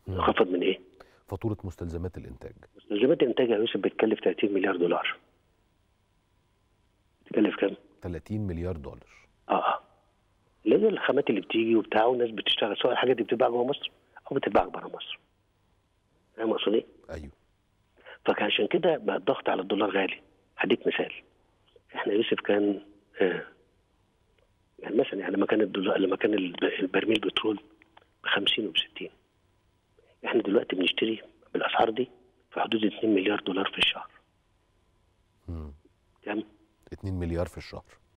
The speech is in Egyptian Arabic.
انخفض من ايه؟ فاتوره مستلزمات الانتاج مستلزمات الانتاج يا يوسف بتكلف 30 مليار دولار بتكلف كام؟ 30 مليار دولار اه اه اللي هي الخامات اللي بتيجي وبتاع والناس بتشتغل سواء الحاجات دي بتتباع جوه مصر او بتتباع بره مصر فاهم اقصد ايه؟ ايوه فكان عشان كده بقى الضغط على الدولار غالي هديك مثال احنا يوسف كان آه يعني مثلا يعني لما كان الدولار لما كان الب- البرميل بترول ب 50 وب 60 احنا دلوقتي بنشتري بالاسعار دي في حدود 2 مليار دولار في الشهر مم. تمام 2 مليار في الشهر